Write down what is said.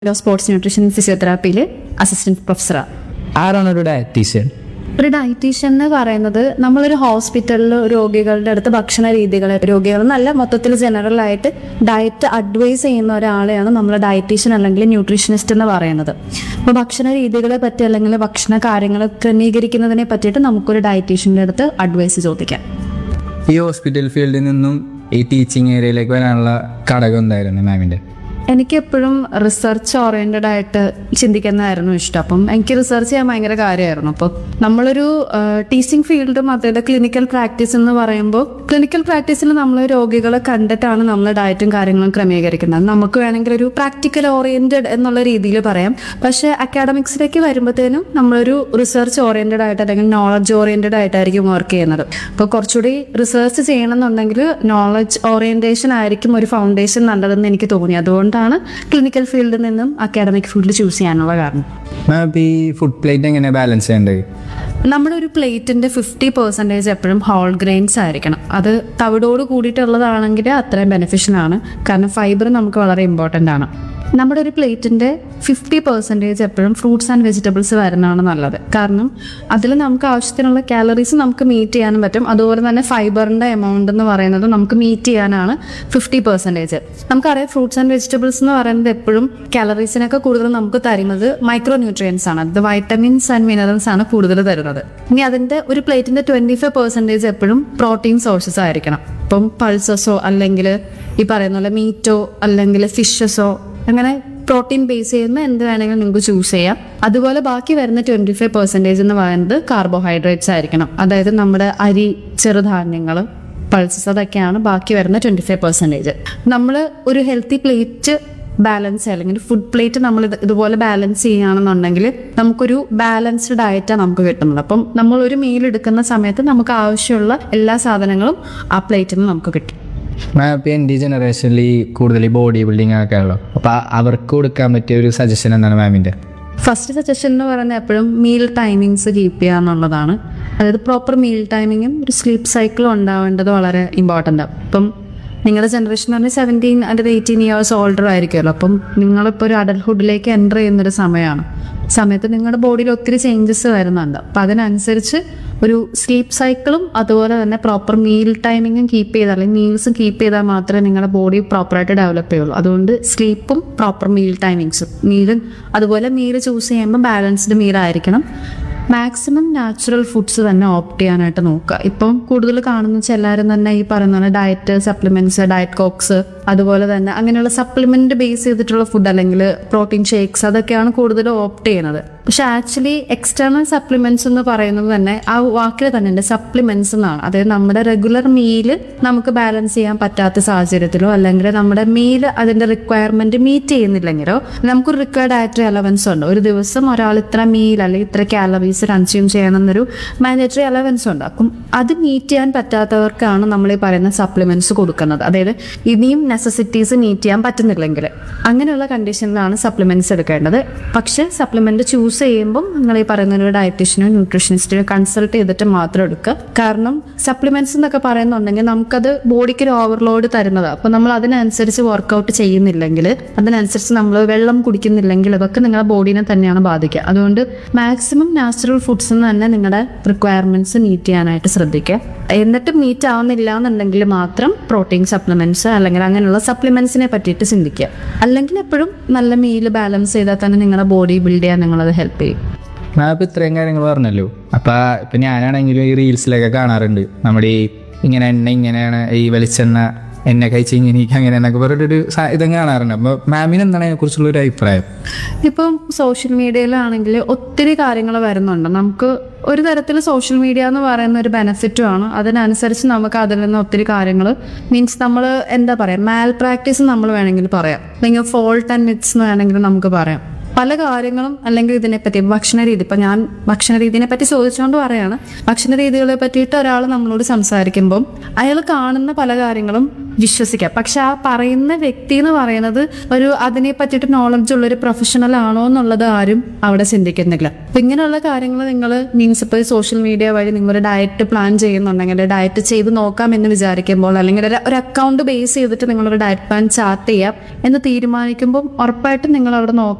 sports nutrition ഫിസിയോതെറാപ്പിയിൽ assistant പ്രൊഫസറാണ് ആരാണ് ഒരു ഡയറ്റീഷ്യൻ ഒരു ഡയറ്റീഷ്യൻ എന്ന് പറയുന്നത് നമ്മളൊരു ഹോസ്പിറ്റലിൽ രോഗികളുടെ അടുത്ത് ഭക്ഷണ രീതികൾ രോഗികൾ നല്ല മൊത്തത്തിൽ ജനറൽ ആയിട്ട് ഡയറ്റ് അഡ്വൈസ് ചെയ്യുന്ന ഒരാളെയാണ് നമ്മൾ ഡയറ്റീഷ്യൻ അല്ലെങ്കിൽ ന്യൂട്രീഷനിസ്റ്റ് എന്ന് പറയുന്നത് അപ്പോൾ ഭക്ഷണ രീതികളെ പറ്റി അല്ലെങ്കിൽ ഭക്ഷണ കാര്യങ്ങൾ ക്രമീകരിക്കുന്നതിനെ പറ്റിയിട്ട് നമുക്കൊരു ഡയറ്റീഷ്യൻ്റെ അടുത്ത് അഡ്വൈസ് ചോദിക്കാം ഈ ഹോസ്പിറ്റൽ ഫീൽഡിൽ നിന്നും ഈ ടീച്ചിങ് ഏരിയയിലേക്ക് വരാനുള്ള ഘടകം എന്തായിരുന്നു മാമിൻ്റെ എനിക്ക് എപ്പോഴും റിസർച്ച് ഓറിയന്റഡ് ആയിട്ട് ചിന്തിക്കുന്നതായിരുന്നു ഇഷ്ടം അപ്പം എനിക്ക് റിസർച്ച് ചെയ്യാൻ ഭയങ്കര കാര്യമായിരുന്നു അപ്പോൾ നമ്മളൊരു ടീച്ചിങ് ഫീൽഡും അതുപോലെ ക്ലിനിക്കൽ പ്രാക്ടീസ് എന്ന് പറയുമ്പോൾ ക്ലിനിക്കൽ പ്രാക്ടീസിൽ നമ്മൾ രോഗികളെ കണ്ടിട്ടാണ് നമ്മൾ ഡയറ്റും കാര്യങ്ങളും ക്രമീകരിക്കുന്നത് നമുക്ക് വേണമെങ്കിൽ ഒരു പ്രാക്ടിക്കൽ ഓറിയന്റഡ് എന്നുള്ള രീതിയിൽ പറയാം പക്ഷേ അക്കാഡമിക്സിലേക്ക് വരുമ്പോഴത്തേനും നമ്മളൊരു റിസർച്ച് ഓറിയന്റഡ് ആയിട്ട് അല്ലെങ്കിൽ നോളജ് ഓറിയന്റഡ് ആയിട്ടായിരിക്കും വർക്ക് ചെയ്യുന്നത് അപ്പോൾ കുറച്ചുകൂടി റിസർച്ച് ചെയ്യണമെന്നുണ്ടെങ്കിൽ നോളജ് ഓറിയന്റേഷൻ ആയിരിക്കും ഒരു ഫൗണ്ടേഷൻ നല്ലതെന്ന് എനിക്ക് തോന്നി അതുകൊണ്ടാണ് ക്ലിനിക്കൽ ഫീൽഡിൽ നിന്നും അക്കാഡമിക് ഫീൽഡ് ചൂസ് ചെയ്യാനുള്ള കാരണം മാം ഇപ്പോൾ ഈ ഫുഡ് പ്ലേറ്റ് എങ്ങനെ ബാലൻസ് ചെയ്യേണ്ടത് നമ്മുടെ ഒരു പ്ലേറ്റിന്റെ ഫിഫ്റ്റി പെർസെൻറ്റേജ് എപ്പോഴും ഹോൾ ഗ്രെയിൻസ് ആയിരിക്കണം അത് തവിടോട് കൂടിയിട്ടുള്ളതാണെങ്കിൽ അത്രയും ബെനിഫിഷ്യൽ ആണ് കാരണം ഫൈബർ നമുക്ക് വളരെ ഇമ്പോർട്ടൻ്റ് ആണ് നമ്മുടെ ഒരു പ്ലേറ്റിന്റെ ഫിഫ്റ്റി പെർസെൻറ്റേജ് എപ്പോഴും ഫ്രൂട്ട്സ് ആൻഡ് വെജിറ്റബിൾസ് വരുന്നതാണ് നല്ലത് കാരണം അതിൽ നമുക്ക് ആവശ്യത്തിനുള്ള കാലറീസ് നമുക്ക് മീറ്റ് ചെയ്യാനും പറ്റും അതുപോലെ തന്നെ ഫൈബറിന്റെ എമൗണ്ട് എന്ന് പറയുന്നത് നമുക്ക് മീറ്റ് ചെയ്യാനാണ് ഫിഫ്റ്റി പെർസെൻറ്റേജ് നമുക്കറിയാം ഫ്രൂട്ട്സ് ആൻഡ് വെജിറ്റബിൾസ് എന്ന് പറയുന്നത് എപ്പോഴും കാലറീസിനൊക്കെ കൂടുതൽ നമുക്ക് തരുന്നത് മൈക്രോ ന്യൂട്രിയൻസ് ആണ് അത് വൈറ്റമിൻസ് ആൻഡ് മിനറൽസ് ആണ് കൂടുതൽ തരുന്നത് ഇനി അതിന്റെ ഒരു പ്ലേറ്റിന്റെ ട്വന്റി ഫൈവ് പെർസെൻറ്റേജ് എപ്പോഴും പ്രോട്ടീൻ സോഴ്സസ് ആയിരിക്കണം ഇപ്പം പൾസസോ അല്ലെങ്കിൽ ഈ പറയുന്ന പോലെ മീറ്റോ അല്ലെങ്കിൽ ഫിഷസോ അങ്ങനെ പ്രോട്ടീൻ ബേസ് ചെയ്യുന്ന എന്ത് വേണമെങ്കിലും നിങ്ങൾക്ക് ചൂസ് ചെയ്യാം അതുപോലെ ബാക്കി വരുന്ന ട്വന്റി ഫൈവ് പെർസെൻറ്റേജ് എന്ന് പറയുന്നത് കാർബോഹൈഡ്രേറ്റ്സ് ആയിരിക്കണം അതായത് നമ്മുടെ അരി ചെറുധാന്യങ്ങൾ പൾസസ് അതൊക്കെയാണ് ബാക്കി വരുന്ന ട്വന്റി ഫൈവ് പെർസെൻറ്റേജ് നമ്മൾ ഒരു ഹെൽത്തി പ്ലേറ്റ് ബാലൻസ് അല്ലെങ്കിൽ ഫുഡ് പ്ലേറ്റ് നമ്മൾ ഇത് ഇതുപോലെ ബാലൻസ് ചെയ്യുകയാണെന്നുണ്ടെങ്കിൽ നമുക്കൊരു ബാലൻസ്ഡ് ഡയറ്റാണ് നമുക്ക് കിട്ടുന്നത് അപ്പം നമ്മൾ ഒരു മീൽ എടുക്കുന്ന സമയത്ത് നമുക്ക് ആവശ്യമുള്ള എല്ലാ സാധനങ്ങളും ആ പ്ലേറ്റിൽ നിന്ന് നമുക്ക് കിട്ടും മാം ഇപ്പോൾ എൻ്റെ ജനറേഷനിൽ ഈ കൂടുതൽ ബോഡി ബിൽഡിംഗ് ഒക്കെ ഉള്ളു അപ്പോൾ അവർക്ക് കൊടുക്കാൻ പറ്റിയ ഒരു സജഷൻ എന്താണ് മാമിൻ്റെ ഫസ്റ്റ് സജഷൻ എന്ന് പറയുന്നത് എപ്പോഴും മീൽ ടൈമിങ്സ് കീപ്പ് ചെയ്യുക എന്നുള്ളതാണ് അതായത് പ്രോപ്പർ മീൽ ടൈമിങ്ങും ഒരു സ്ലീപ്പ് സൈക്കിളും ഉണ്ടാവേണ്ടത് വളരെ ഇമ്പോർട്ടൻ്റ് ആണ് ഇപ്പം നിങ്ങളുടെ ജനറേഷൻ എന്ന് പറഞ്ഞാൽ seventeen under eighteen years older ആയിരിക്കുമല്ലോ അപ്പം നിങ്ങളിപ്പോൾ ഒരു അഡൽഹുഡിലേക്ക് എൻ്റർ ചെയ്യുന്നൊരു സമയമാണ് സമയത്ത് നിങ്ങളുടെ ബോഡിയിൽ ഒത്തിരി ചേഞ്ചസ് വരുന്നുണ്ട് അപ്പം അതിനനുസരിച്ച് ഒരു സ്ലീപ്പ് സൈക്കിളും അതുപോലെ തന്നെ പ്രോപ്പർ മീൽ ടൈമിങ്ങും കീപ്പ് ചെയ്താൽ അല്ലെങ്കിൽ മീൽസും കീപ്പ് ചെയ്താൽ മാത്രമേ നിങ്ങളുടെ ബോഡി പ്രോപ്പറായിട്ട് ഡെവലപ്പ് ചെയ്യുള്ളൂ അതുകൊണ്ട് സ്ലീപ്പും പ്രോപ്പർ മീൽ ടൈമിങ്സും മീലും അതുപോലെ മീൽ ചൂസ് ചെയ്യുമ്പോൾ ബാലൻസ്ഡ് മീൽ ആയിരിക്കണം മാക്സിമം നാച്ചുറൽ ഫുഡ്സ് തന്നെ ഓപ്റ്റ് ചെയ്യാനായിട്ട് നോക്കുക ഇപ്പം കൂടുതൽ കാണുന്ന വെച്ചാൽ എല്ലാവരും തന്നെ ഈ പറയുന്ന പോലെ ഡയറ്റ് സപ്ലിമെന്റ്സ് ഡയറ്റ് കോക്സ് അതുപോലെ തന്നെ അങ്ങനെയുള്ള സപ്ലിമെന്റ് ബേസ് ചെയ്തിട്ടുള്ള ഫുഡ് അല്ലെങ്കിൽ പ്രോട്ടീൻ ഷേക്സ് അതൊക്കെയാണ് കൂടുതൽ ഓപ്റ്റ് ചെയ്യുന്നത് പക്ഷെ ആക്ച്വലി എക്സ്റ്റേണൽ സപ്ലിമെന്റ്സ് എന്ന് പറയുന്നത് തന്നെ ആ വാക്കിൽ തന്നെ ഉണ്ട് സപ്ലിമെന്റ്സ് എന്നാണ് അതായത് നമ്മുടെ റെഗുലർ മീല് നമുക്ക് ബാലൻസ് ചെയ്യാൻ പറ്റാത്ത സാഹചര്യത്തിലോ അല്ലെങ്കിൽ നമ്മുടെ മീൽ അതിന്റെ റിക്വയർമെന്റ് മീറ്റ് ചെയ്യുന്നില്ലെങ്കിലോ നമുക്കൊരു റിക്വയർഡ് ഡയറ്ററി അലവൻസ് ഉണ്ട് ഒരു ദിവസം ഒരാൾ ഇത്ര മീൽ അല്ലെങ്കിൽ ഇത്ര കാലറീസ് കൺസ്യൂം ചെയ്യണമെന്നൊരു മാൻഡേറ്ററി അലവൻസ് ഉണ്ട് അപ്പം അത് മീറ്റ് ചെയ്യാൻ പറ്റാത്തവർക്കാണ് നമ്മൾ ഈ പറയുന്ന സപ്ലിമെന്റ്സ് കൊടുക്കുന്നത് അതായത് ഇനിയും നെസസിറ്റീസ് മീറ്റ് ചെയ്യാൻ പറ്റുന്നില്ലെങ്കിൽ അങ്ങനെയുള്ള കണ്ടീഷനിലാണ് സപ്ലിമെന്റ്സ് എടുക്കേണ്ടത് പക്ഷേ സപ്ലിമെന്റ് ചൂസ് ചെയ്യുമ്പോൾ നിങ്ങൾ ഈ പറയുന്ന ഒരു ഡയറ്റീഷ്യനോ ന്യൂട്രീഷനിസ്റ്റിനോ കൺസൾട്ട് ചെയ്തിട്ട് മാത്രം എടുക്കുക കാരണം സപ്ലിമെന്റ്സ് എന്നൊക്കെ പറയുന്നുണ്ടെങ്കിൽ നമുക്കത് ബോഡിക്ക് ഒരു ഓവർലോഡ് തരുന്നതാണ് അപ്പോൾ നമ്മൾ അതിനനുസരിച്ച് വർക്കൗട്ട് ചെയ്യുന്നില്ലെങ്കിൽ അതിനനുസരിച്ച് നമ്മൾ വെള്ളം കുടിക്കുന്നില്ലെങ്കിൽ ഇതൊക്കെ നിങ്ങളുടെ ബോഡീനെ തന്നെയാണ് ബാധിക്കുക അതുകൊണ്ട് മാക്സിമം നാച്ചുറൽ ഫുഡ്സ് തന്നെ നിങ്ങളുടെ റിക്വയർമെന്റ്സ് മീറ്റ് ചെയ്യാനായിട്ട് ശ്രദ്ധിക്കുക എന്നിട്ട് മീറ്റ് ആവുന്നില്ല എന്നുണ്ടെങ്കിൽ മാത്രം പ്രോട്ടീൻ സപ്ലിമെന്റ്സ് അല്ലെങ്കിൽ അങ്ങനെയുള്ള സപ്ലിമെന്റ്സിനെ പറ്റിയിട്ട് ചിന്തിക്കുക അല്ലെങ്കിൽ എപ്പോഴും നല്ല മീൽ ബാലൻസ് ചെയ്താൽ തന്നെ നിങ്ങളുടെ ബോഡി ബിൽഡ് ചെയ്യാൻ നിങ്ങളത് ഹെൽപ്പ് ചെയ്യും മാം ഇപ്പം ഇത്രയും കാര്യങ്ങൾ പറഞ്ഞല്ലോ അപ്പം ഇപ്പം ഞാനാണെങ്കിലും ഈ റീൽസിലൊക്കെ കാണാറുണ്ട് നമ്മുടെ ഈ ഇങ്ങനെ എണ്ണ ഇങ്ങനെയാണ് ഈ വെളിച്ചെണ്ണ എണ്ണ കഴിച്ച് ഇങ്ങനെ ഇരിക്കുക അങ്ങനെ എന്നൊക്കെ പറഞ്ഞിട്ടൊരു സ- ഇതും കാണാറുണ്ട് അപ്പോൾ മാമിന് എന്താണ് അതിനെക്കുറിച്ചുള്ള ഒരു അഭിപ്രായം ഇപ്പം സോഷ്യൽ മീഡിയയിലാണെങ്കിൽ ഒത്തിരി കാര്യങ്ങൾ വരുന്നുണ്ട് നമുക്ക് ഒരു തരത്തിൽ സോഷ്യൽ മീഡിയ എന്ന് പറയുന്ന ഒരു ബെനിഫിറ്റും ആണ് അതിനനുസരിച്ച് നമുക്ക് അതിൽ നിന്ന് ഒത്തിരി കാര്യങ്ങൾ മീൻസ് നമ്മൾ എന്താ പറയുക മാൽ പ്രാക്ടീസ് നമ്മൾ വേണമെങ്കിൽ പറയാം അല്ലെങ്കിൽ ഫോൾട്ട് ആൻഡ് മിറ്റ്സ് എന്ന് വേണമെങ്കിൽ നമുക്ക് പറയാം പല കാര്യങ്ങളും അല്ലെങ്കിൽ ഇതിനെപ്പറ്റി ഭക്ഷണ രീതി ഇപ്പം ഞാൻ ഭക്ഷണ രീതിനെ പറ്റി ചോദിച്ചുകൊണ്ട് പറയാണ് ഭക്ഷണ രീതികളെ പറ്റിയിട്ട് ഒരാൾ നമ്മളോട് സംസാരിക്കുമ്പം അയാൾ കാണുന്ന പല കാര്യങ്ങളും വിശ്വസിക്കാം പക്ഷെ ആ പറയുന്ന വ്യക്തി എന്ന് പറയുന്നത് ഒരു അതിനെ പറ്റിയിട്ട് നോളജ് ഉള്ള ഒരു പ്രൊഫഷണൽ ആണോ എന്നുള്ളത് ആരും അവിടെ ചിന്തിക്കുന്നില്ല അപ്പൊ ഇങ്ങനെയുള്ള കാര്യങ്ങൾ നിങ്ങൾ മീൻസ് ഇപ്പോൾ സോഷ്യൽ മീഡിയ വഴി നിങ്ങളൊരു ഡയറ്റ് പ്ലാൻ ചെയ്യുന്നുണ്ടെങ്കിൽ ഡയറ്റ് ചെയ്ത് നോക്കാം എന്ന് വിചാരിക്കുമ്പോൾ അല്ലെങ്കിൽ ഒരു- ഒരു അക്കൗണ്ട് ബേസ് ചെയ്തിട്ട് നിങ്ങളൊരു ഡയറ്റ് പ്ലാൻ ചാർട്ട് ചെയ്യാം എന്ന് തീരുമാനിക്കുമ്പോൾ ഉറപ്പായിട്ടും നിങ്ങൾ അവിടെ നോക്കാം